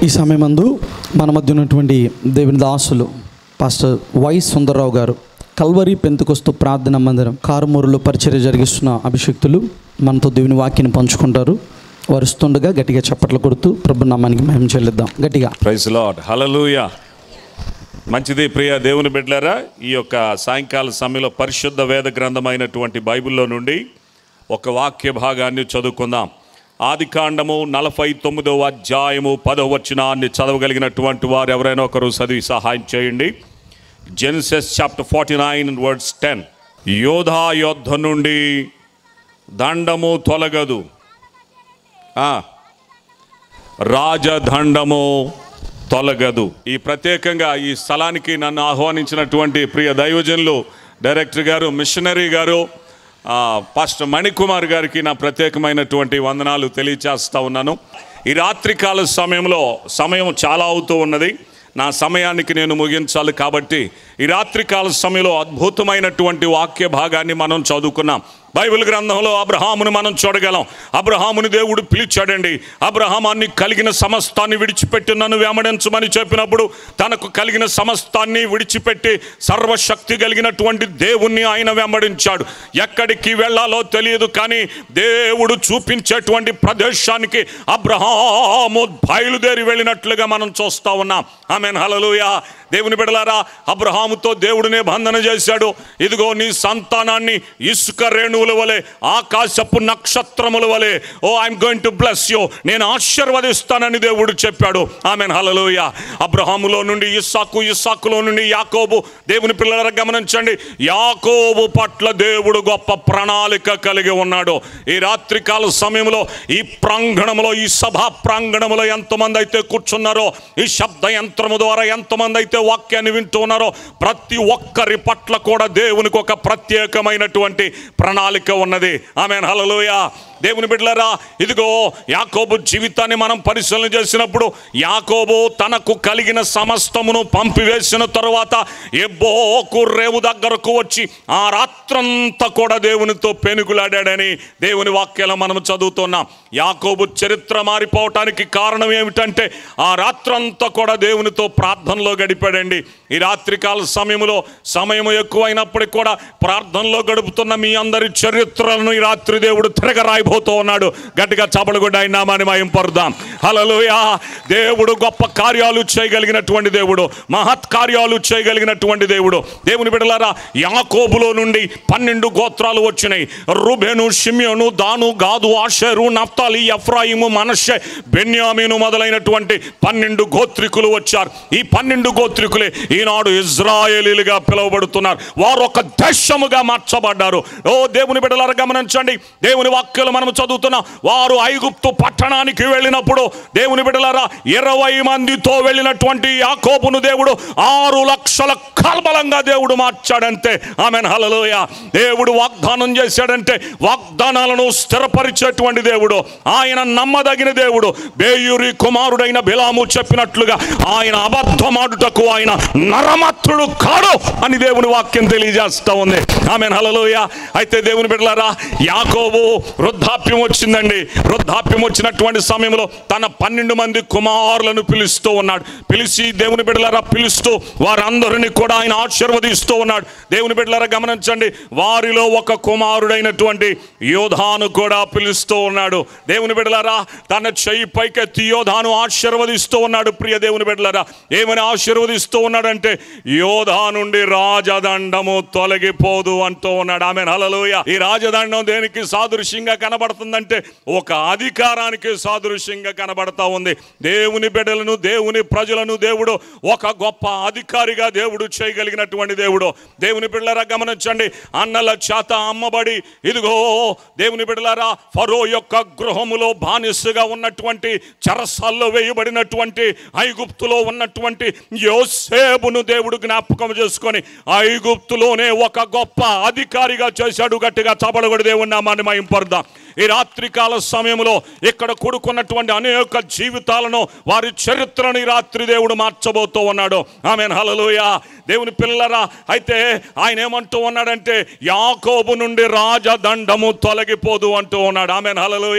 ఈ సమయమందు మన మధ్య ఉన్నటువంటి దేవుని దాసులు పాస్టర్ వై సుందరరావు గారు కల్వరి పెంతుకొస్తూ ప్రార్థన మందిరం కారుమూరులో పరిచర్య జరిగిస్తున్న అభిషక్తులు మనతో దేవుని వాక్యాన్ని పంచుకుంటారు వరుస్తుండగా గట్టిగా చప్పట్లు కొడుతూ ప్రభు నామానికి మహిమ చెల్లిద్దాం గట్టిగా ప్రైజ్ లాడ్ హలలుయ మంచిది ప్రియ దేవుని బిడ్డలారా ఈ యొక్క సాయంకాల సమయంలో పరిశుద్ధ వేద గ్రంథమైనటువంటి బైబిల్లో నుండి ఒక వాక్య భాగాన్ని చదువుకుందాం ఆది కాండము నలభై తొమ్మిదవ అధ్యాయము పదవ వచనాన్ని చదవగలిగినటువంటి వారు ఎవరైనా ఒకరు చదివి సహాయం చేయండి Genesis chapter forty nine words ten యోధా యోద్ధ నుండి దండము తొలగదు ఆ, రాజదండము తొలగదు ఈ ప్రత్యేకంగా ఈ స్థలానికి నన్ను ఆహ్వానించినటువంటి ప్రియ దైవజనులు డైరెక్టర్ గారు మిషనరీ గారు ఆ, పాస్టర్ మణికుమార్ గారికి నా ప్రత్యేకమైనటువంటి వందనాలు తెలియచేస్తా ఉన్నాను ఈ రాత్రికాల సమయంలో సమయం చాలా అవుతూ ఉన్నది నా సమయానికి నేను ముగించాలి కాబట్టి ఈ రాత్రికాల సమయంలో అద్భుతమైనటువంటి వాక్య భాగాన్ని మనం చదువుకున్నాం బైబిల్ గ్రంథంలో అబ్రహామును మనం చూడగలం అబ్రహాముని దేవుడు పిలిచాడండి అబ్రహామాన్ని కలిగిన సమస్తాన్ని విడిచిపెట్టి నన్ను వెంబడించమని చెప్పినప్పుడు తనకు కలిగిన సమస్తాన్ని విడిచిపెట్టి సర్వశక్తి కలిగినటువంటి దేవుణ్ణి ఆయన వెంబడించాడు ఎక్కడికి వెళ్ళాలో తెలియదు కానీ దేవుడు చూపించేటువంటి ప్రదేశానికి అబ్రహాము బయలుదేరి వెళ్ళినట్లుగా మనం చూస్తా ఉన్నాం ఆమెన్ హలలుయా దేవుని బిడలారా అబ్రహాముతో దేవుడు నిబంధన చేశాడు ఇదిగో నీ సంతానాన్ని ఇసుక రేణువుల వలె ఆకాశపు నక్షత్రముల వలె ఓ I'm going to bless you నేను ఆశీర్వదిస్తానని దేవుడు చెప్పాడు ఆమెన్ హలలోయ అబ్రహాములో నుండి ఇస్సాకు ఇస్సాకులో నుండి యాకోబు దేవుని పిల్లల గమనించండి యాకోబు పట్ల దేవుడు గొప్ప ప్రణాళిక కలిగి ఉన్నాడు ఈ రాత్రికాల సమయంలో ఈ ప్రాంగణంలో ఈ సభా ప్రాంగణంలో ఎంతమంది అయితే కూర్చున్నారో ఈ శబ్ద యంత్రము ద్వారా ఎంతమంది అయితే వాక్యాన్ని వింటూ ఉన్నారో ప్రతి ఒక్కరి పట్ల కూడా దేవునికి ఒక ప్రత్యేకమైనటువంటి ప్రణాళిక ఉన్నది ఆమె హలలోయ దేవుని బిడ్డలారా ఇదిగో యాకోబు జీవితాన్ని మనం పరిశీలన చేసినప్పుడు యాకోబు తనకు కలిగిన సమస్తమును పంపివేసిన తరువాత ఎబ్బోకు రేవు దగ్గరకు వచ్చి ఆ రాత్రంతా కూడా దేవునితో పెనుగులాడాడని దేవుని వాక్యాలు మనం చదువుతున్నాం యాకోబు చరిత్ర మారిపోవటానికి కారణం ఏమిటంటే ఆ రాత్రంతా కూడా దేవునితో ప్రార్థనలో గడిపాడండి ఈ రాత్రికాల సమయంలో సమయం ఎక్కువైనప్పటికీ కూడా ప్రార్థనలో గడుపుతున్న మీ అందరి చరిత్రలను ఈ రాత్రి దేవుడు తిరగరాయిపోతూ ఉన్నాడు గట్టిగా చపలగొడ్డ ఆయన నామాన్ని మయం పరుదాం హలలోయా దేవుడు గొప్ప కార్యాలు చేయగలిగినటువంటి దేవుడు మహత్ కార్యాలు చేయగలిగినటువంటి దేవుడు దేవుని బిడలారా యాకోబులో నుండి పన్నెండు గోత్రాలు వచ్చినాయి రుబెను షిమ్యోను దాను గాదు ఆషేరు నఫ్తాలి ఎఫ్రాయిము మనషే బెన్యామీను మొదలైనటువంటి పన్నెండు గోత్రికులు వచ్చారు ఈ పన్నెండు గోత్రికులే ఈనాడు ఇజ్రాయేలీలుగా పిలువబడుతున్నారు వారు ఒక దేశముగా మార్చబడ్డారు ఓ దేవుని బిడ్డలారా గమనించండి దేవుని వాక్యాలు మనం చదువుతున్నాం వారు ఐగుప్తు పట్టణానికి వెళ్ళినప్పుడు దేవుని బిడ్డలారా ఇరవై మందితో వెళ్ళినటువంటి యాకోబును దేవుడు ఆరు లక్షల కల్బలంగా దేవుడు మార్చాడంతే ఆమె హలలోయ దేవుడు వాగ్దానం చేశాడంటే వాగ్దానాలను స్థిరపరిచేటువంటి దేవుడు ఆయన నమ్మదగిన దేవుడు బేయూరి కుమారుడైన బిలాము చెప్పినట్లుగా ఆయన అబద్ధమాడుటకు ఆయన నరమత్రుడు కాడు అని దేవుని వాక్యం తెలియజేస్తా ఉంది ఆమె హలలోయ అయితే దేవుని బిడ్డలారా యాకోబు వృద్ధాప్యం వచ్చిందండి వృద్ధాప్యం వచ్చినటువంటి సమయంలో తన పన్నెండు మంది కుమారులను పిలుస్తూ ఉన్నాడు పిలిచి దేవుని బిడ్డలారా పిలుస్తూ వారందరినీ కూడా ఆయన ఆశీర్వదిస్తూ ఉన్నాడు దేవుని బిడ్డలారా గమనించండి వారిలో ఒక కుమారుడైనటువంటి యోధాను కూడా పిలుస్తూ ఉన్నాడు దేవుని బిడ్డలారా తన చెయ్యి పైకెత్తి యోధాను ఆశీర్వదిస్తూ ఉన్నాడు ప్రియ దేవుని బిడ్డలారా ఏమని ఆశీర్వదిస్తూ ఉన్నాడంటే యోధా నుండి రాజదండము తొలగిపోదు అంటూ ఉన్నాడు ఆమె హలలోయ ఈ రాజదండం దేనికి సాదృశ్యంగా కనబడుతుందంటే ఒక అధికారానికి సాదృశ్యంగా కనబడతా ఉంది దేవుని బిడ్డలను దేవుని ప్రజలను దేవుడు ఒక గొప్ప అధికారిగా దేవుడు చేయగలిగినటువంటి దేవుడు దేవుని బిడ్డలారా గమనించండి అన్నల చేత అమ్మబడి ఇదిగో దేవుని బిడ్డలారా ఫరో యొక్క గృహములో బానిసగా ఉన్నటువంటి చెరసాల్లో వేయబడినటువంటి ఐగుప్తులో ఉన్నటువంటి యోసేపును దేవుడు జ్ఞాపకం చేసుకొని ఐగుప్తులోనే ఒక గొప్ప అధికారిగా చేశాడు గట్టిగా చపడగొడి దేవుని నామాన్ని మయం పరుదాం ఈ రాత్రికాల సమయంలో ఇక్కడ కూడుకున్నటువంటి అనేక జీవితాలను వారి చరిత్రను ఈ రాత్రి దేవుడు మార్చబోతూ ఉన్నాడు ఆమె హలలోయ దేవుని పిల్లరా అయితే ఆయన ఏమంటూ ఉన్నాడంటే యాకోబు నుండి రాజదండము తొలగిపోదు అంటూ ఉన్నాడు ఆమె హలలోయ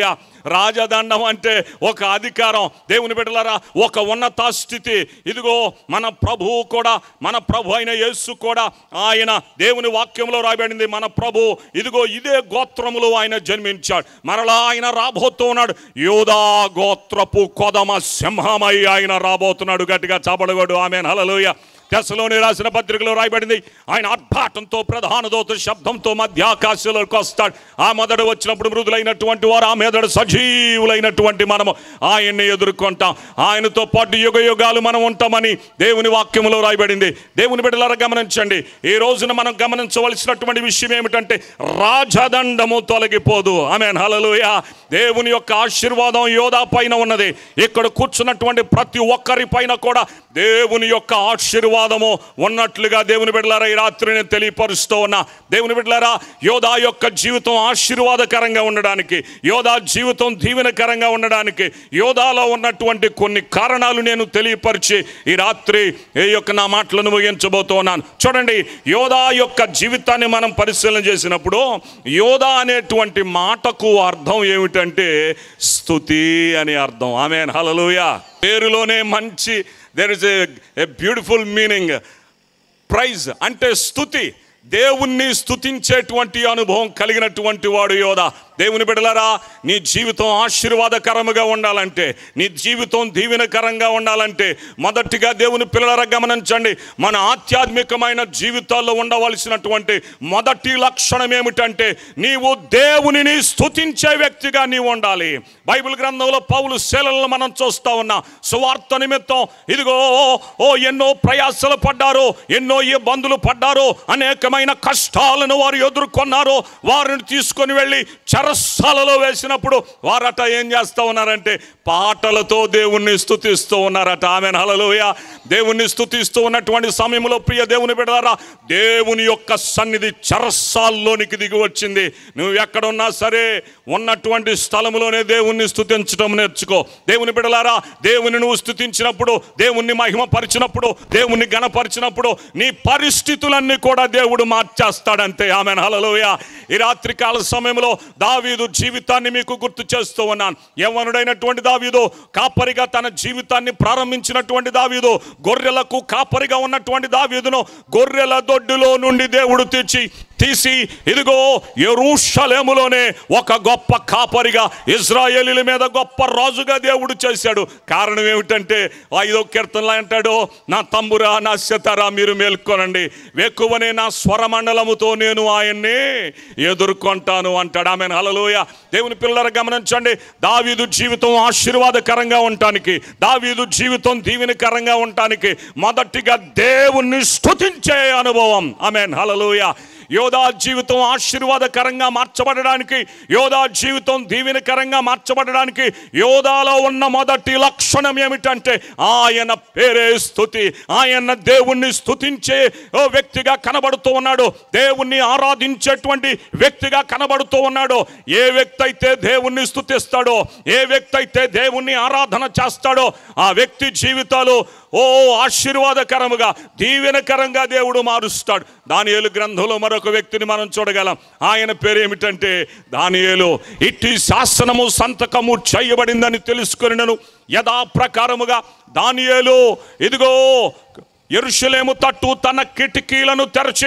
రాజదండం అంటే ఒక అధికారం దేవుని బిడ్డలారా ఒక ఉన్నత స్థితి ఇదిగో మన ప్రభువు కూడా మన ప్రభు అయిన యేసు కూడా ఆయన దేవుని వాక్యంలో రాయబడింది మన ప్రభు ఇదిగో ఇదే గోత్రములో ఆయన జన్మించాడు మరలా ఆయన రాబోతూ ఉన్నాడు యోధా గోత్రపు కొదమ సింహమై ఆయన రాబోతున్నాడు గట్టిగా చాపడగడు ఆమె హలలోయ తెసలోని రాసిన పత్రికలో రాయబడింది ఆయన ఆర్భాటంతో ప్రధాన దోత శబ్దంతో మధ్య ఆకాశంలోకి వస్తాడు ఆ మొదట వచ్చినప్పుడు మృదులైనటువంటి వారు ఆ మీదట సజీవులైనటువంటి మనము ఆయన్ని ఎదుర్కొంటాం ఆయనతో పాటు యుగ యుగాలు మనం ఉంటామని దేవుని వాక్యములో రాయబడింది దేవుని బిడ్డలారా గమనించండి ఈ రోజున మనం గమనించవలసినటువంటి విషయం ఏమిటంటే రాజదండము తొలగిపోదు ఆమె హలలుయ దేవుని యొక్క ఆశీర్వాదం యోధా పైన ఉన్నది ఇక్కడ కూర్చున్నటువంటి ప్రతి ఒక్కరి పైన కూడా దేవుని యొక్క ఆశీర్వాదము ఉన్నట్లుగా దేవుని బిడ్డలారా ఈ రాత్రి నేను తెలియపరుస్తూ ఉన్నా దేవుని బిడ్డలారా యోధా యొక్క జీవితం ఆశీర్వాదకరంగా ఉండడానికి యోధా జీవితం దీవెనకరంగా ఉండడానికి యోధాలో ఉన్నటువంటి కొన్ని కారణాలు నేను తెలియపరిచి ఈ రాత్రి ఈ యొక్క నా మాటలను ముగించబోతూ ఉన్నాను చూడండి యోధా యొక్క జీవితాన్ని మనం పరిశీలన చేసినప్పుడు యోధా అనేటువంటి మాటకు అర్థం ఏమిటంటే స్థుతి అని అర్థం ఆమె హలలుయ పేరులోనే మంచి there is a beautiful meaning praise అంటే స్థుతి దేవుణ్ణి స్థుతించేటువంటి అనుభవం కలిగినటువంటి వాడు యోధ దేవుని బిడలరా నీ జీవితం ఆశీర్వాదకరముగా ఉండాలంటే నీ జీవితం దీవెనకరంగా ఉండాలంటే మొదటిగా దేవుని పిల్లల గమనించండి మన ఆధ్యాత్మికమైన జీవితాల్లో ఉండవలసినటువంటి మొదటి లక్షణం ఏమిటంటే నీవు దేవునిని స్థుతించే వ్యక్తిగా నీవు ఉండాలి బైబిల్ గ్రంథంలో పౌలు శీలలను మనం చూస్తా ఉన్నాం సువార్త నిమిత్తం ఇదిగో ఓ ఎన్నో ప్రయాసలు పడ్డారు ఎన్నో ఇబ్బందులు పడ్డారు అనేకమైన కష్టాలను వారు ఎదుర్కొన్నారు వారిని తీసుకొని వెళ్ళి చెరస్సాలలో వేసినప్పుడు వారట ఏం చేస్తూ ఉన్నారంటే పాటలతో దేవుణ్ణి స్థుతిస్తూ ఉన్నారట ఆమె హలలోయ దేవుణ్ణి స్థుతిస్తూ ఉన్నటువంటి సమయంలో ప్రియ దేవుని బిడ్డారా దేవుని యొక్క సన్నిధి చెరస్సాల్లోనికి దిగి వచ్చింది నువ్వు ఎక్కడున్నా సరే ఉన్నటువంటి స్థలములోనే దేవుణ్ణి స్థుతించడం నేర్చుకో దేవుని బిడలారా దేవుని నువ్వు స్థుతించినప్పుడు దేవుణ్ణి మహిమపరిచినప్పుడు దేవుణ్ణి గణపరిచినప్పుడు నీ పరిస్థితులన్నీ కూడా దేవుడు మార్చేస్తాడంతే ఆమె హలలోయ ఈ రాత్రి కాల సమయంలో దావీదు జీవితాన్ని మీకు గుర్తు చేస్తూ ఉన్నాను యవ్వనుడైనటువంటి దావీదు కాపరిగా తన జీవితాన్ని ప్రారంభించినటువంటి దావీదు గొర్రెలకు కాపరిగా ఉన్నటువంటి దావీదును గొర్రెల దొడ్డులో నుండి దేవుడు తెచ్చి తీసి ఇదిగో ఎరుషలేములోనే ఒక గొప్ప కాపరిగా ఇజ్రాయేలీల మీద గొప్ప రాజుగా దేవుడు చేశాడు కారణం ఏమిటంటే ఐదో కీర్తనలో అంటాడు నా తంబురా నా శతరా మీరు మేల్కొనండి వెక్కువనే నా స్వరమండలముతో నేను ఆయన్ని ఎదుర్కొంటాను అంటాడు ఆమె హలలోయ దేవుని పిల్లల గమనించండి దావీదు జీవితం ఆశీర్వాదకరంగా ఉండటానికి దావీదు జీవితం దీవెనకరంగా ఉండటానికి మొదటిగా దేవుణ్ణి స్తుతించే అనుభవం ఆమె హలలోయ యోధా జీవితం ఆశీర్వాదకరంగా మార్చబడడానికి యోధా జీవితం దీవెనకరంగా మార్చబడడానికి యోధాలో ఉన్న మొదటి లక్షణం ఏమిటంటే ఆయన పేరే స్థుతి ఆయన దేవుణ్ణి స్థుతించే ఓ వ్యక్తిగా కనబడుతూ ఉన్నాడు దేవుణ్ణి ఆరాధించేటువంటి వ్యక్తిగా కనబడుతూ ఉన్నాడు ఏ వ్యక్తి అయితే దేవుణ్ణి స్థుతిస్తాడో ఏ వ్యక్తి అయితే దేవుణ్ణి ఆరాధన చేస్తాడో ఆ వ్యక్తి జీవితాలు ఓ ఆశీర్వాదకరముగా దీవెనకరంగా దేవుడు మారుస్తాడు దానియేలు గ్రంథంలో మరొక వ్యక్తిని మనం చూడగలం ఆయన పేరు ఏమిటంటే దానియేలు ఇట్టి శాసనము సంతకము చేయబడిందని తెలుసుకొనినను యథాప్రకారముగా దానియేలు ఇదిగో ఎరుషలేము తట్టు తన కిటికీలను తెరచి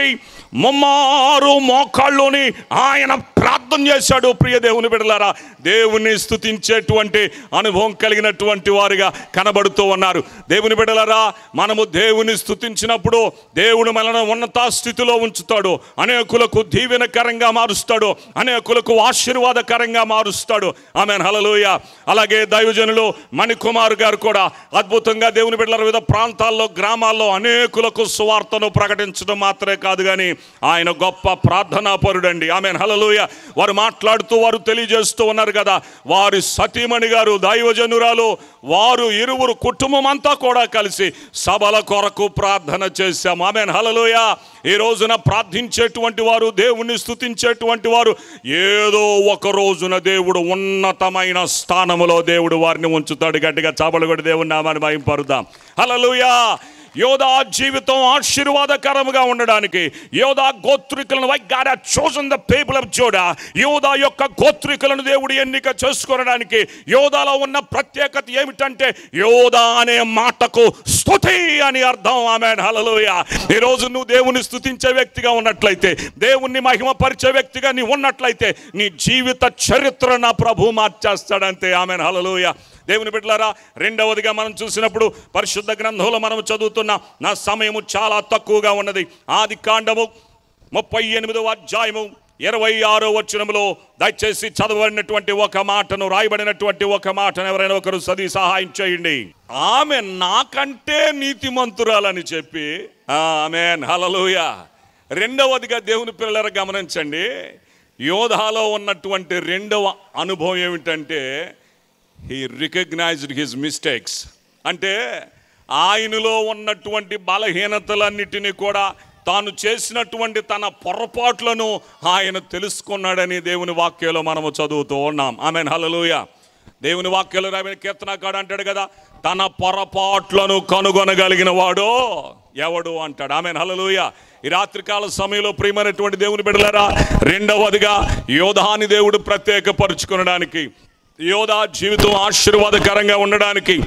ముమ్మారు మోకాళ్ళుని ఆయన ప్రార్థన చేశాడు ప్రియ దేవుని బిడలారా దేవుని స్థుతించేటువంటి అనుభవం కలిగినటువంటి వారిగా కనబడుతూ ఉన్నారు దేవుని బిడలారా మనము దేవుని స్థుతించినప్పుడు దేవుడు మనల్ని ఉన్నత స్థితిలో ఉంచుతాడు అనేకులకు దీవెనకరంగా మారుస్తాడు అనేకులకు ఆశీర్వాదకరంగా మారుస్తాడు ఆమె హలలోయ అలాగే దైవజనులు మణికుమార్ గారు కూడా అద్భుతంగా దేవుని బిడ్డల వివిధ ప్రాంతాల్లో గ్రామాల్లో అనేకులకు సువార్తను ప్రకటించడం మాత్రమే కాదు కానీ ఆయన గొప్ప ప్రార్థనాపరుడండి ఆమె హలలోయ వారు మాట్లాడుతూ వారు తెలియజేస్తూ ఉన్నారు కదా వారి సతీమణి గారు దైవజనురాలు వారు ఇరువురు కుటుంబం అంతా కూడా కలిసి సభల కొరకు ప్రార్థన చేశాం ఆమె హలలోయ ఈ రోజున ప్రార్థించేటువంటి వారు దేవుణ్ణి స్థుతించేటువంటి వారు ఏదో ఒక రోజున దేవుడు ఉన్నతమైన స్థానములో దేవుడు వారిని ఉంచుతాడు గట్టిగా చాపలు కూడా దేవుని నామాన్ని భయం పరుదాం హలలుయా యోధా జీవితం ఆశీర్వాదకరముగా ఉండడానికి యోధా గోత్రికులను why God chosen the people of Judah యోధా యొక్క గోత్రికులను దేవుడు ఎన్నిక చేసుకోవడానికి యోధాలో ఉన్న ప్రత్యేకత ఏమిటంటే యోధా అనే మాటకు స్తుతి అని అర్థం ఆమె హలలోయ ఈరోజు నువ్వు దేవుని స్తుతించే వ్యక్తిగా ఉన్నట్లయితే దేవుణ్ణి మహిమపరిచే వ్యక్తిగా నీ ఉన్నట్లయితే నీ జీవిత చరిత్ర నా ప్రభు మార్చేస్తాడంతే ఆమె హలలోయ దేవుని బిడ్డలారా రెండవదిగా మనం చూసినప్పుడు పరిశుద్ధ గ్రంథంలో మనం చదువుతున్న నా సమయము చాలా తక్కువగా ఉన్నది ఆది కాండము ముప్పై ఎనిమిదవ అధ్యాయము ఇరవై ఆరో వచనములో దయచేసి చదవబడినటువంటి ఒక మాటను రాయబడినటువంటి ఒక మాటను ఎవరైనా ఒకరు చదివి సహాయం చేయండి ఆమె నాకంటే నీతిమంతురాలని చెప్పి ఆమె హలలుయ రెండవదిగా దేవుని పిల్లల గమనించండి యోధాలో ఉన్నటువంటి రెండవ అనుభవం ఏమిటంటే హీ రికగ్నైజ్డ్ హిజ్ మిస్టేక్స్ అంటే ఆయనలో ఉన్నటువంటి బలహీనతలన్నిటినీ కూడా తాను చేసినటువంటి తన పొరపాట్లను ఆయన తెలుసుకున్నాడని దేవుని వాక్యంలో మనము చదువుతూ ఉన్నాం ఆమె హలలుయ దేవుని వాక్యంలో రాబడిన కీర్తనకాడు అంటాడు కదా తన పొరపాట్లను కనుగొనగలిగిన వాడో ఎవడు అంటాడు ఆమె హలలుయ ఈ రాత్రికాల సమయంలో ప్రియమైనటువంటి దేవుని బిడలరా రెండవదిగా యోధాని దేవుడు ప్రత్యేకపరుచుకునడానికి యోధా జీవితం ఆశీర్వాదకరంగా ఉండడానికి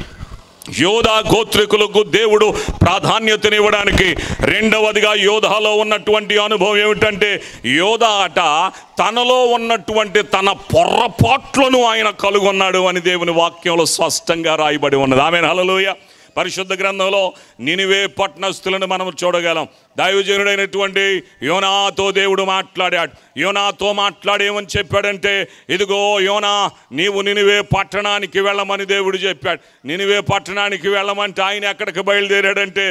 యోధా గోత్రికులకు దేవుడు ప్రాధాన్యతనివ్వడానికి రెండవదిగా యోధాలో ఉన్నటువంటి అనుభవం ఏమిటంటే యోధా అట తనలో ఉన్నటువంటి తన పొర్రపాట్లను ఆయన కలుగొన్నాడు అని దేవుని వాక్యంలో స్పష్టంగా రాయబడి ఉన్నది ఆమె హలలోయ పరిశుద్ధ గ్రంథంలో నినివే పట్టణస్థులను మనం చూడగలం దైవజనుడైనటువంటి యోనాతో దేవుడు మాట్లాడాడు యోనాతో మాట్లాడేమని చెప్పాడంటే ఇదిగో యోనా నీవు నినివే పట్టణానికి వెళ్ళమని దేవుడు చెప్పాడు నినివే పట్టణానికి వెళ్ళమంటే ఆయన ఎక్కడికి బయలుదేరాడంటే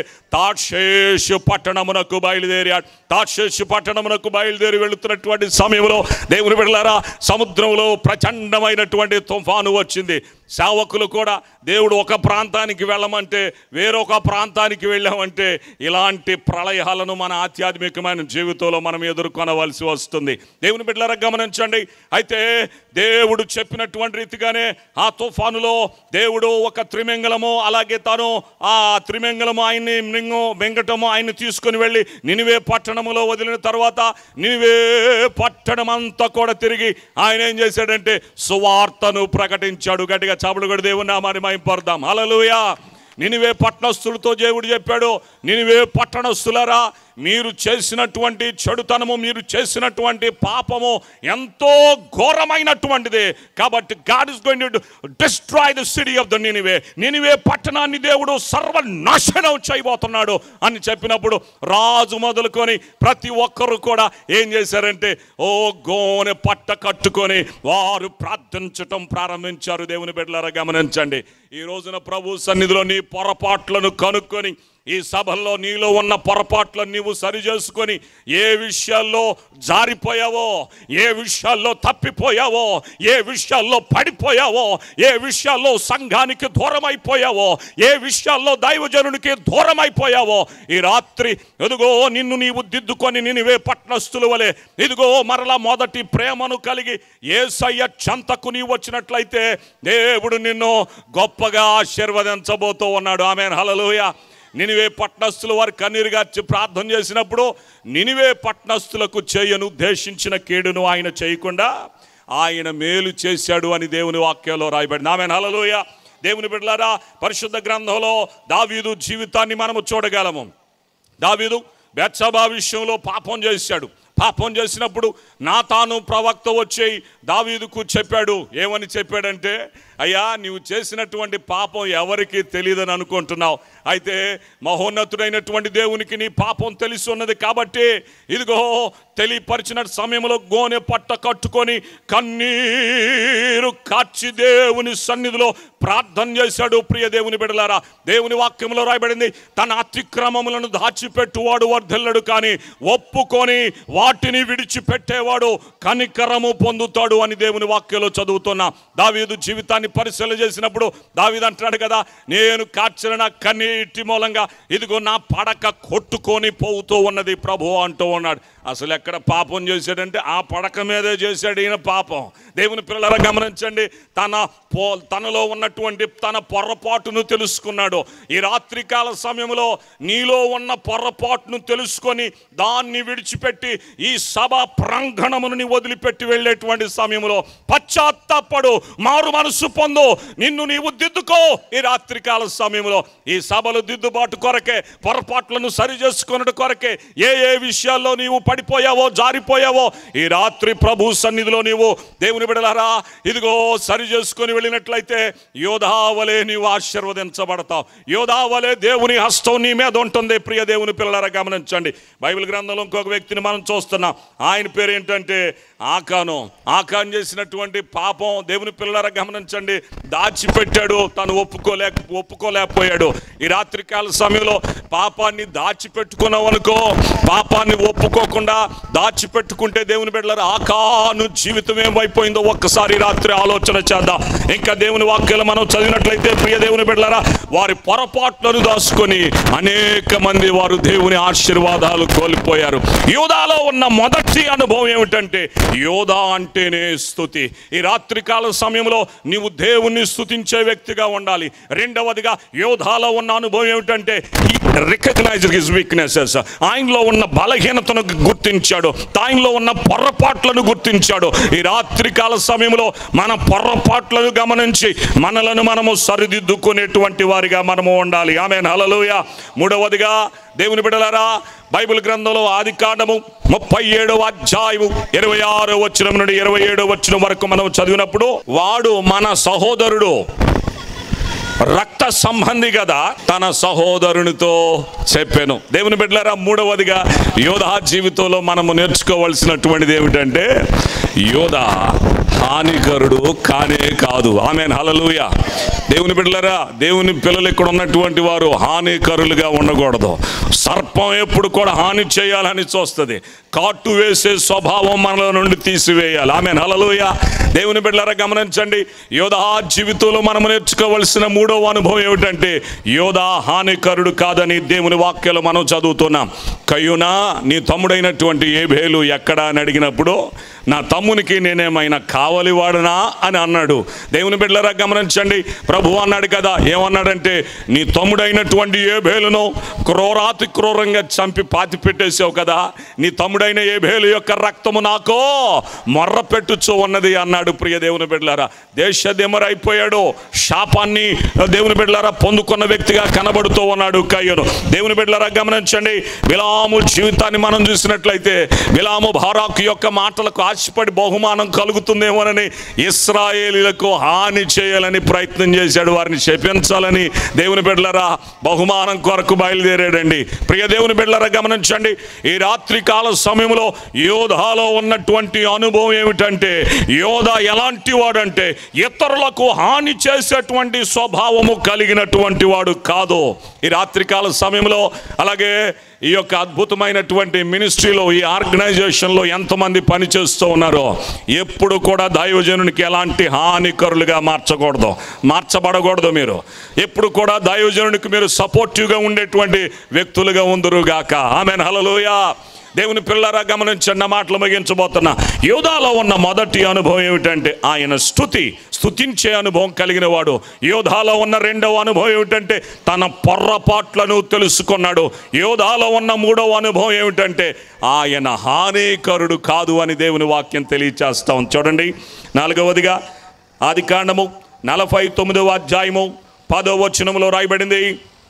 తాక్షేషు పట్టణమునకు బయలుదేరాడు తాక్షేషు పట్టణమునకు బయలుదేరి వెళుతున్నటువంటి సమయంలో దేవుని బిడ్డలారా సముద్రంలో ప్రచండమైనటువంటి తుఫాను వచ్చింది సేవకులు కూడా దేవుడు ఒక ప్రాంతానికి వెళ్ళమంటే వేరొక ప్రాంతానికి వెళ్ళామంటే ఇలాంటి ప్రళయాలను మన ఆధ్యాత్మికమైన జీవితంలో మనం ఎదుర్కొనవలసి వస్తుంది దేవుని బిడ్డలారా గమనించండి అయితే దేవుడు చెప్పినటువంటి రీతిగానే ఆ తుఫానులో దేవుడు ఒక త్రిమింగళము అలాగే తాను ఆ త్రిమింగళము ఆయన్ని మృంగం మింగటము ఆయన్ని తీసుకొని వెళ్ళి నినివే పట్టణములో వదిలిన తర్వాత నినివే పట్టణం అంతా కూడా తిరిగి ఆయన ఏం చేశాడంటే సువార్తను ప్రకటించాడు గట్టిగా చాపుడు కూడా దేవుని నామాన్ని మైపడదాం హల్లెలూయా నినివే పట్టణస్థులతో దేవుడు చెప్పాడు నినివే పట్టణస్థులరా మీరు చేసినటువంటి చెడుతనము మీరు చేసినటువంటి పాపము ఎంతో ఘోరమైనటువంటిది కాబట్టి God is going to destroy the city of Nineveh నినివే నినివే పట్టణాన్ని దేవుడు సర్వనాశనం చేయబోతున్నాడు అని చెప్పినప్పుడు రాజు మొదలుకొని ప్రతి ఒక్కరు కూడా ఏం చేశారంటే ఓ గోనె పట్ట కట్టుకొని వారు ప్రార్థించటం ప్రారంభించారు దేవుని బిడ్డలారా గమనించండి ఈ రోజున ప్రభు సన్నిధిలో నీ పొరపాట్లను కనుక్కొని ఈ సభల్లో నీలో ఉన్న పొరపాట్లను నీవు సరి చేసుకొని ఏ విషయాల్లో జారిపోయావో ఏ విషయాల్లో తప్పిపోయావో ఏ విషయాల్లో పడిపోయావో ఏ విషయాల్లో సంఘానికి దూరం అయిపోయావో ఏ విషయాల్లో దైవజనునికి దూరం అయిపోయావో ఈ రాత్రి ఎదుగో నిన్ను నీవు దిద్దుకొని నినివే పట్నస్తుల వలె ఇదిగో మరలా మొదటి ప్రేమను కలిగి ఏసయ్య చెంతకు నీవు వచ్చినట్లయితే దేవుడు నిన్ను గొప్పగా ఆశీర్వదించబోతూ ఉన్నాడు ఆమె హలలుయ నినివే పట్నస్తులు వారి కన్నీరు గార్చి ప్రార్థన చేసినప్పుడు నినివే పట్నస్తులకు చేయను ఉద్దేశించిన కీడును ఆయన చేయకుండా ఆయన మేలు చేశాడు అని దేవుని వాక్యంలో రాయబడింది ఆమె హలలోయ దేవుని బిడ్డలారా పరిశుద్ధ గ్రంథంలో దావీదు జీవితాన్ని మనము చూడగలము దావీదు బెత్సబా విషయంలో పాపం చేశాడు పాపం చేసినప్పుడు నా తాను ప్రవక్త వచ్చి దావీదుకు చెప్పాడు ఏమని చెప్పాడంటే అయ్యా నీవు చేసినటువంటి పాపం ఎవరికి తెలియదని అనుకుంటున్నావు అయితే మహోన్నతుడైనటువంటి దేవునికి నీ పాపం తెలిసి ఉన్నది కాబట్టి ఇదిగో తెలియపరిచిన సమయంలో గోనె పట్ట కట్టుకొని కన్నీరు కాచి దేవుని సన్నిధిలో ప్రార్థన చేశాడు ప్రియ దేవుని బిడలారా దేవుని వాక్యంలో రాయబడింది తన అతిక్రమములను దాచిపెట్టువాడు వర్ధిల్లడు కానీ ఒప్పుకొని వాటిని విడిచిపెట్టేవాడు కనికరము పొందుతాడు అని దేవుని వాక్యంలో చదువుతున్నా దావీదు జీవితాన్ని పరిశీలన చేసినప్పుడు దావీదు అంటున్నాడు కదా నేను కార్చిన నా కన్నీటి మూలంగా ఇదిగో నా పడక కొట్టుకొని పోతూ ఉన్నది ప్రభు అంటూ ఉన్నాడు అసలు ఎక్కడ పాపం చేశాడంటే ఆ పడక మీదే చేశాడు ఈయన పాపం దేవుని పిల్లల గమనించండి తన పో తనలో ఉన్నటువంటి తన పొరపాటును తెలుసుకున్నాడు ఈ రాత్రికాల సమయంలో నీలో ఉన్న పొరపాటును తెలుసుకొని దాన్ని విడిచిపెట్టి ఈ సభ ప్రాంగణమును నీ వదిలిపెట్టి వెళ్ళేటువంటి సమయంలో పశ్చాత్తాపడు మారు మనసు పొందు నిన్ను నీవు దిద్దుకో ఈ రాత్రికాల సమయంలో ఈ సభలు దిద్దుబాటు కొరకే పొరపాట్లను సరి చేసుకున్నట్టు కొరకే ఏ ఏ విషయాల్లో నీవు పడిపోయావో జారిపోయావో ఈ రాత్రి ప్రభు సన్నిధిలో నీవు దేవుని బిడలారా ఇదిగో సరి చేసుకొని వెళ్ళినట్లయితే యోధావలే నీవు ఆశీర్వదించబడతావు యోధావలే దేవుని హస్తం నీ మీద ఉంటుంది ప్రియ దేవుని పిల్లలారా గమనించండి బైబిల్ గ్రంథంలో ఇంకొక వ్యక్తిని మనం చూస్తున్నాం ఆయన పేరు ఏంటంటే ఆకాను ఆకాన్ చేసినటువంటి పాపం దేవుని పిల్లలారా గమనించండి దాచిపెట్టాడు తను ఒప్పుకోలేక ఒప్పుకోలేకపోయాడు ఈ రాత్రికాల సమయంలో పాపాన్ని దాచిపెట్టుకున్నావు అనుకో పాపాన్ని ఒప్పుకోకుండా దాచిపెట్టుకుంటే దేవుని బిడ్డలారా ఆకాను జీవితం ఏమైపోయిందో ఒక్కసారి ఈ రాత్రి ఆలోచన చేద్దాం ఇంకా దేవుని వాక్యాలు మనం చదివినట్లయితే ప్రియ దేవుని బిడ్డలారా వారి పొరపాట్లను దాచుకొని అనేక మంది వారు దేవుని ఆశీర్వాదాలు కోల్పోయారు యోధాలో ఉన్న మొదటి అనుభవం ఏమిటంటే యోధా అంటేనే స్థుతి ఈ రాత్రికాల సమయంలో నీవు దేవుణ్ణి స్థుతించే వ్యక్తిగా ఉండాలి రెండవదిగా యోధాలో ఉన్న అనుభవం ఏమిటంటే రికగ్నైజ్ హిస్ వీక్నెసెస్ ఆయనలో ఉన్న బలహీనతను గుర్తించాడు ఆయనలో ఉన్న పొరపాట్లను గుర్తించాడు ఈ రాత్రికాల సమయంలో మన పొరపాట్లను గమనించి మనలను మనము సరిదిద్దుకునేటువంటి వారిగా మనము ఉండాలి ఆమె హలలోయ మూడవదిగా దేవుని బిడలారా బైబిల్ గ్రంథంలో ఆది కాండము ముప్పై ఏడవ అధ్యాయము ఇరవై ఆరో వచ్చిన నుండి ఇరవై ఏడో వచ్చిన వరకు మనం చదివినప్పుడు వాడు మన సహోదరుడు రక్త సంబంధి కదా తన సహోదరునితో చెప్పాను దేవుని బిడ్డలారా మూడవదిగా యోధా జీవితంలో మనము నేర్చుకోవాల్సినటువంటిది ఏమిటంటే యోధ హానికరుడు కానే కాదు ఆమె హలలుయ దేవుని బిడ్డలారా దేవుని పిల్లలు ఇక్కడ ఉన్నటువంటి వారు హానికరులుగా ఉండకూడదు సర్పం ఎప్పుడు కూడా హాని చేయాలని చూస్తుంది కాటు వేసే స్వభావం మనలో నుండి తీసివేయాలి ఆమె హలలుయ దేవుని బిడ్డలారా గమనించండి యోధా జీవితంలో మనం నేర్చుకోవలసిన మూడవ అనుభవం ఏమిటంటే యోధా హానికరుడు కాదని దేవుని వాక్యాలు మనం చదువుతున్నాం కయ్యునా నీ తమ్ముడైనటువంటి ఏబేలు ఎక్కడా అని అడిగినప్పుడు నా తమ్మునికి నేనేమైనా కావలి వాడనా అని అన్నాడు దేవుని బిడ్డలారా గమనించండి ప్రభు అన్నాడు కదా ఏమన్నాడంటే నీ తమ్ముడైనటువంటి ఏబేలును క్రూరాతి క్రూరంగా చంపి పాతి పెట్టేసావు కదా నీ తమ్ముడైన ఏబేలు యొక్క రక్తము నాకో మొర్ర పెట్టుచు ఉన్నది అన్నాడు ప్రియ దేవుని బిడ్డలారా దేశదిమరైపోయాడు శాపాన్ని దేవుని బిడ్డలారా పొందుకున్న వ్యక్తిగా కనబడుతూ ఉన్నాడు కయ్యను దేవుని బిడ్డలారా గమనించండి విలాము జీవితాన్ని మనం చూసినట్లయితే విలాము భారాకు యొక్క మాటలకు ఆశపడి బహుమానం కలుగుతుందేమోనని ఇస్రాయేలీలకు హాని చేయాలని ప్రయత్నం చేశాడు వారిని శపించాలని దేవుని బిడ్డలారా బహుమానం కొరకు బయలుదేరాడండి ప్రియ దేవుని బిడ్డలారా గమనించండి ఈ రాత్రి కాల సమయంలో యోధాలో ఉన్నటువంటి అనుభవం ఏమిటంటే యోధ ఎలాంటి వాడంటే ఇతరులకు హాని చేసేటువంటి స్వభావము కలిగినటువంటి వాడు కాదు ఈ రాత్రికాల సమయంలో అలాగే ఈ యొక్క అద్భుతమైనటువంటి మినిస్ట్రీలో ఈ ఆర్గనైజేషన్లో ఎంతమంది పనిచేస్తూ ఉన్నారో ఎప్పుడు కూడా దైవజనునికి ఎలాంటి హానికరులుగా మార్చకూడదు మార్చబడకూడదు మీరు ఎప్పుడు కూడా దైవజనునికి మీరు సపోర్టివ్గా ఉండేటువంటి వ్యక్తులుగా ఉందరుగాక ఆమె హలలోయ దేవుని పిల్లరా గమనించన్న మాటలు ముగించబోతున్నా యోధాలో ఉన్న మొదటి అనుభవం ఏమిటంటే ఆయన స్థుతి స్థుతించే అనుభవం కలిగిన వాడు యోధాలో ఉన్న రెండవ అనుభవం ఏమిటంటే తన పొర్రపాట్లను తెలుసుకున్నాడు యోధాలో ఉన్న మూడవ అనుభవం ఏమిటంటే ఆయన హానికరుడు కాదు అని దేవుని వాక్యం తెలియచేస్తాం చూడండి నాలుగవదిగా ఆది కాండము నలభై తొమ్మిదవ అధ్యాయము పదో వచనములో రాయబడింది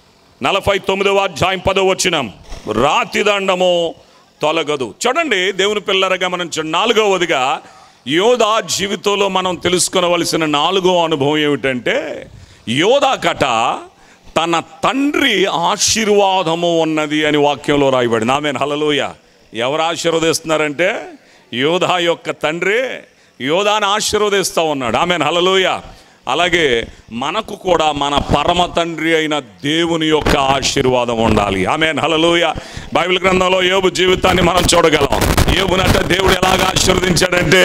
నలభై తొమ్మిదవ అధ్యాయం పదో వచనం రాతి దండము తొలగదు చూడండి దేవుని పిల్లర గమనించండి నాలుగవదిగా యోధా జీవితంలో మనం తెలుసుకొనవలసిన నాలుగో అనుభవం ఏమిటంటే యోధా కట తన తండ్రి ఆశీర్వాదము ఉన్నది అని వాక్యంలో రాయబడింది ఆమె హలలోయ ఎవరు ఆశీర్వదిస్తున్నారంటే యోధా యొక్క తండ్రి యోధాని ఆశీర్వదిస్తూ ఉన్నాడు ఆమె హలలోయ అలాగే మనకు కూడా మన పరమ తండ్రి అయిన దేవుని యొక్క ఆశీర్వాదం ఉండాలి ఆమె హలలోయ బైబిల్ గ్రంథంలో యోబు జీవితాన్ని మనం చూడగలం యోబునట దేవుడు ఎలాగ ఆశీర్వదించాడంటే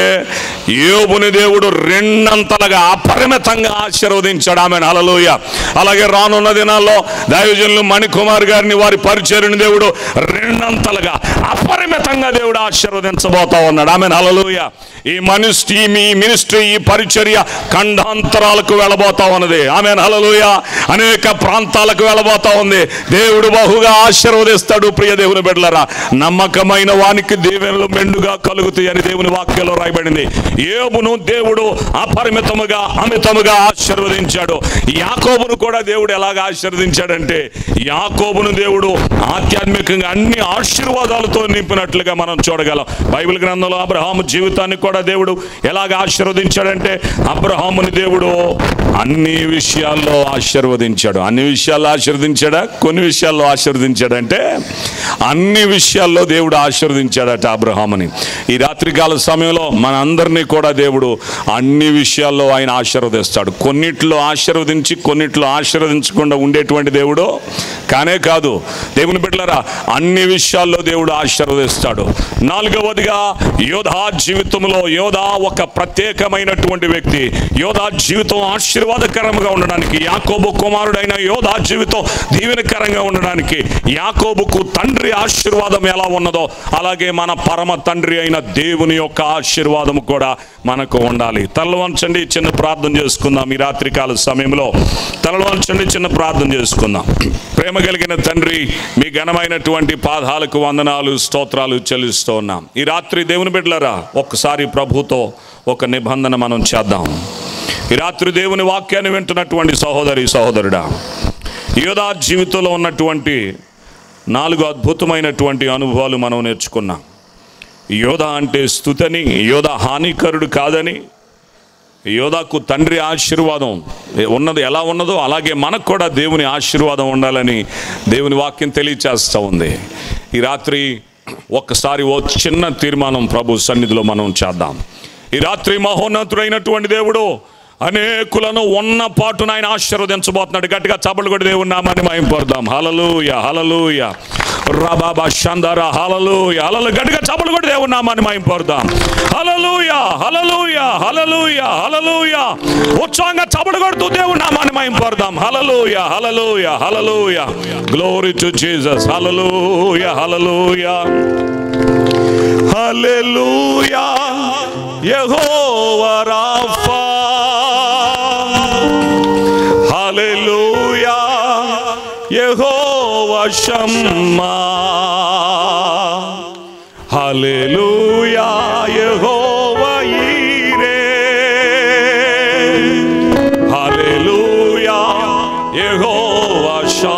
యోబుని దేవుడు రెండంతలుగా అపరిమితంగా ఆశీర్వదించాడు ఆమె హలలోయ అలాగే రానున్న దినాల్లో దైవజనులు మణికుమార్ గారిని వారి పరిచయని దేవుడు రెండంతలుగా అపరిమితంగా దేవుడు ఆశీర్వదించబోతా ఉన్నాడు ఆమె హలలోయ ఈ మనిషి మీ మినిస్ట్రీ ఈ పరిచర్య ఖండాంతరాలకు వెళ్ళబోతా ఉన్నది ఆమె హలలోయ అనేక ప్రాంతాలకు వెళ్ళబోతా ఉంది దేవుడు బహుగా ఆశీర్వదిస్తాడు ప్రియ దేవుని బిడ్డలరా నమ్మకమైన వానికి దీవెనలు మెండుగా కలుగుతాయి అని దేవుని వాక్యంలో రాయబడింది ఏబును దేవుడు అపరిమితముగా అమితముగా ఆశీర్వదించాడు యాకోబును కూడా దేవుడు ఎలాగ ఆశీర్వదించాడంటే యాకోబును దేవుడు ఆధ్యాత్మికంగా అన్ని ఆశీర్వాదాలతో నింపినట్లుగా మనం చూడగలం బైబిల్ గ్రంథంలో అబ్రహాము జీవితాన్ని కూడా దేవుడు ఎలాగ ఆశీర్వదించాడంటే అబ్రహాముని దేవుడు అన్ని విషయాల్లో ఆశీర్వదించాడు అన్ని విషయాల్లో ఆశీర్వదించాడా కొన్ని విషయాల్లో ఆశీర్వదించాడంటే అన్ని విషయాల్లో దేవుడు ఆశీర్వదించాడట అబ్రహాముని ఈ రాత్రికాల సమయంలో మన అందరినీ కూడా దేవుడు అన్ని విషయాల్లో ఆయన ఆశీర్వదిస్తాడు కొన్నిట్లో ఆశీర్వదించి కొన్నిట్లో ఆశీర్వదించకుండా ఉండేటువంటి దేవుడు కానే కాదు దేవుని బిడ్డలరా అన్ని విషయాల్లో దేవుడు ఆశీర్వదిస్తాడు నాలుగవదిగా యోధా జీవితంలో యోధా ఒక ప్రత్యేకమైనటువంటి వ్యక్తి యోధా జీవితం ఆశీర్వాదకరంగా ఉండడానికి యాకోబు కుమారుడైన యోధా జీవితం దీవెనకరంగా ఉండడానికి యాకోబుకు తండ్రి ఆశీర్వాదం ఎలా ఉన్నదో అలాగే మన పరమ తండ్రి అయిన దేవుని యొక్క ఆశీర్వాదం కూడా మనకు ఉండాలి తలలు వంచండి చిన్న ప్రార్థన చేసుకుందాం ఈ రాత్రికాల సమయంలో తలలు వంచండి చిన్న ప్రార్థన చేసుకుందాం ప్రేమ కలిగిన తండ్రి మీ ఘనమైనటువంటి పాదాలకు వందనాలు స్తోత్రాలు చెల్లిస్తూ ఉన్నాం ఈ రాత్రి దేవుని బిడ్డలరా ఒక్కసారి ప్రభుతో ఒక నిబంధన మనం చేద్దాం ఈ రాత్రి దేవుని వాక్యాన్ని వింటున్నటువంటి సహోదరి సహోదరుడా యోధా జీవితంలో ఉన్నటువంటి నాలుగు అద్భుతమైనటువంటి అనుభవాలు మనం నేర్చుకున్నాం యోధ అంటే స్థుతని యోధ హానికరుడు కాదని యోధాకు తండ్రి ఆశీర్వాదం ఉన్నది ఎలా ఉన్నదో అలాగే మనకు కూడా దేవుని ఆశీర్వాదం ఉండాలని దేవుని వాక్యం తెలియచేస్తూ ఉంది ఈ రాత్రి ఒక్కసారి ఓ చిన్న తీర్మానం ప్రభు సన్నిధిలో మనం చేద్దాం ఈ రాత్రి మహోన్నతుడైనటువంటి దేవుడు అనేకులను ఉన్న పాటున ఆయన ఆశీర్వదించబోతున్నాడు గట్టిగా చప్పలు కొట్టి దేవుని నామాన్ని మాయింపడదాం హలలుయ హలలుయ రబాబా షందర హలలుయ హలలు గట్టిగా చప్పలు కొట్టి దేవుని నామాన్ని మాయింపడదాం హలలుయ హలలుయ హలలుయ హలలుయ ఉత్సాహంగా చప్పలు కొడుతూ దేవుని నామాన్ని మాయింపడదాం హలలుయ హలలుయ హలలుయ గ్లోరీ టు జీసస్ హలలుయ హలలుయ హల్లెలూయా యెహోవా రాఫా హల్లెలూయా యెహోవా షమ్మా హల్లెలూయా యెహోవా ఈరే హల్లెలూయా యెహోవా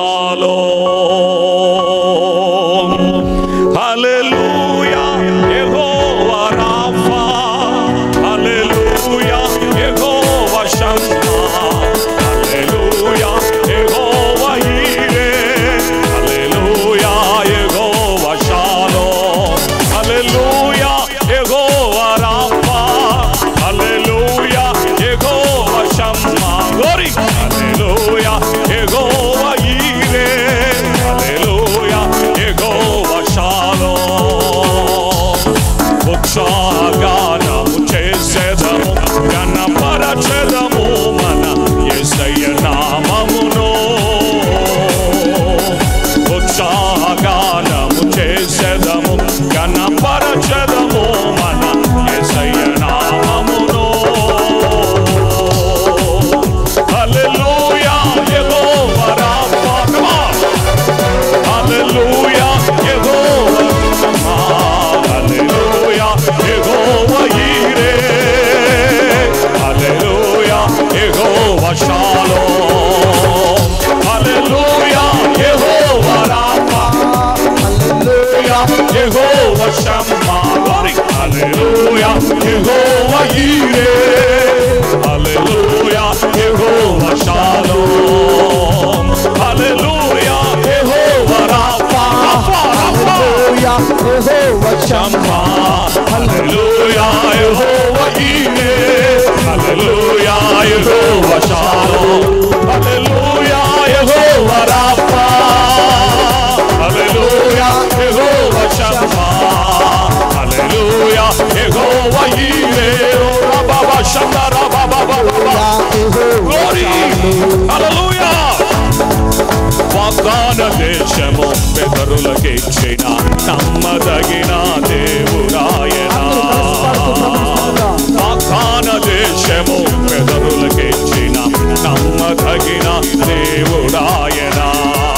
షాలోమ్ హల్లెలూయా యెహోవా రాఫా హల్లెలూయా యెహోవా షమ్మా హల్లెలూయా యెహోవా ఈరే హల్లెలూయా యెహోవా షాలోమ్ హల్లెలూయా యెహోవా రాఫా హల్లెలూయా యెహోవా షమ్మా గ్లోరీ హల్లెలూయా యెహోవా ఈరే హల్లెలూయా యెహోవా షాలోమ్ ఉత్సాహగానము చేసేదము గణపరచెదము మన యేసయ్య నామమును ఉత్సాహగానము చేసేదము గణపరచెదము మన యేసయ్య నామమును హల్లెలూయా యెహోవా రాఫా Come on. Hallelujah, Jehovah Shammah. Hallelujah, Jehovah Yireh. Hallelujah, Jehovah Shalom. Hallelujah, Jehovah Rapha. Hallelujah, Jehovah Shammah. Glory. Hallelujah, Jehovah Yireh. Hallelujah, Jehovah Shalom. Hallelujah, Jehovah Rapha. Rapha, Rapha. Shama. Hallelujah, Jehovah Yireh. Hallelujah, Jehovah Shalom. Hallelujah, Jehovah Rapha. Hallelujah, దేశము పెదరులకిచ్చిన నమ్మదగిన దేవుడాయనా వాగ్దాన దేశము పెదరులకిచ్చిన నమ్మదగిన దేవుడాయనా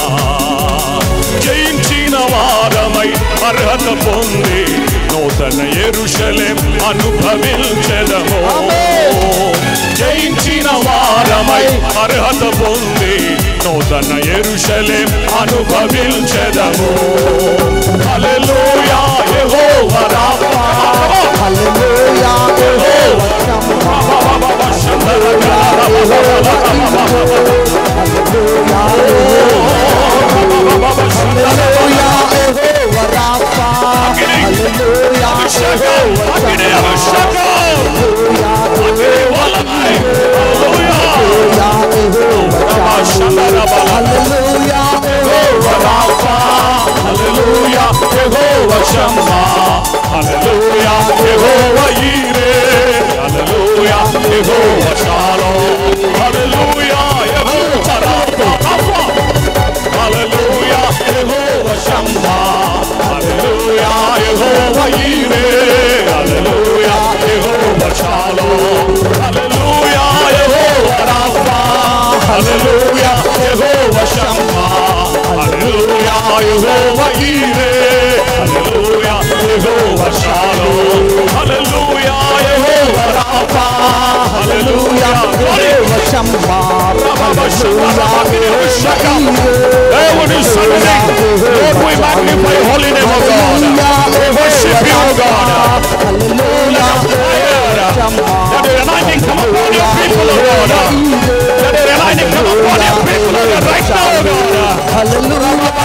జయించిన వారమై అర్హత పొంది నూతన ఎరుషలేం అనుభవించదము జయించిన వారమై అర్హత పొంది నూతన ఎరుషలేం అనుభవించదము హల్లెలూయా యెహోవా రాఫా హల్లెలూయా హల్లెలూయా యెహోవా రాఫా హల్లెలూయా అభిషేకం అగ్ని అభిషేకం అగ్ని వలనై హల్లెలూయా హల్లెలూయా యెహోవా రాఫా హల్లెలూయా యెహోవా షమ్మా హల్లెలూయా యెహోవా ఈరే హల్లెలూయా యెహోవా షాలోమ్ హల్లెలూయా యెహోవా రాఫా రాఫా హల్లెలూయా యెహోవా షమ్మా హల్లెలూయా యెహోవా ఈరే హల్లెలూయా యెహోవా షాలోమ్ హల్లెలూయా యెహోవా రాఫా హల్లెలూయా యెహోవా షమ్మా హల్లెలూయా యెహోవా ఈరే హల్లెలూయా యెహోవా షాలోమ్ హల్లెలూయా యెహోవా రాఫా హల్లెలూయా యెహోవా షమ్మా దేవుని సన్నిధి Lord, we magnify your holy name, O God. We worship you, O God. Hallelujah Let the anointing come upon your people, O God. Let the anointing come upon your people, O God, right now, O God.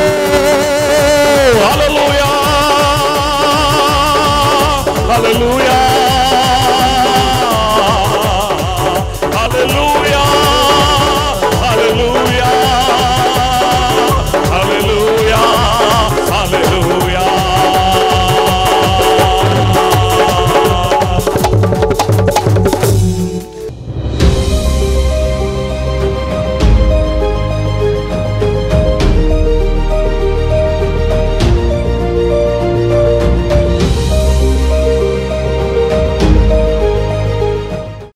Hallelujah. Hallelujah.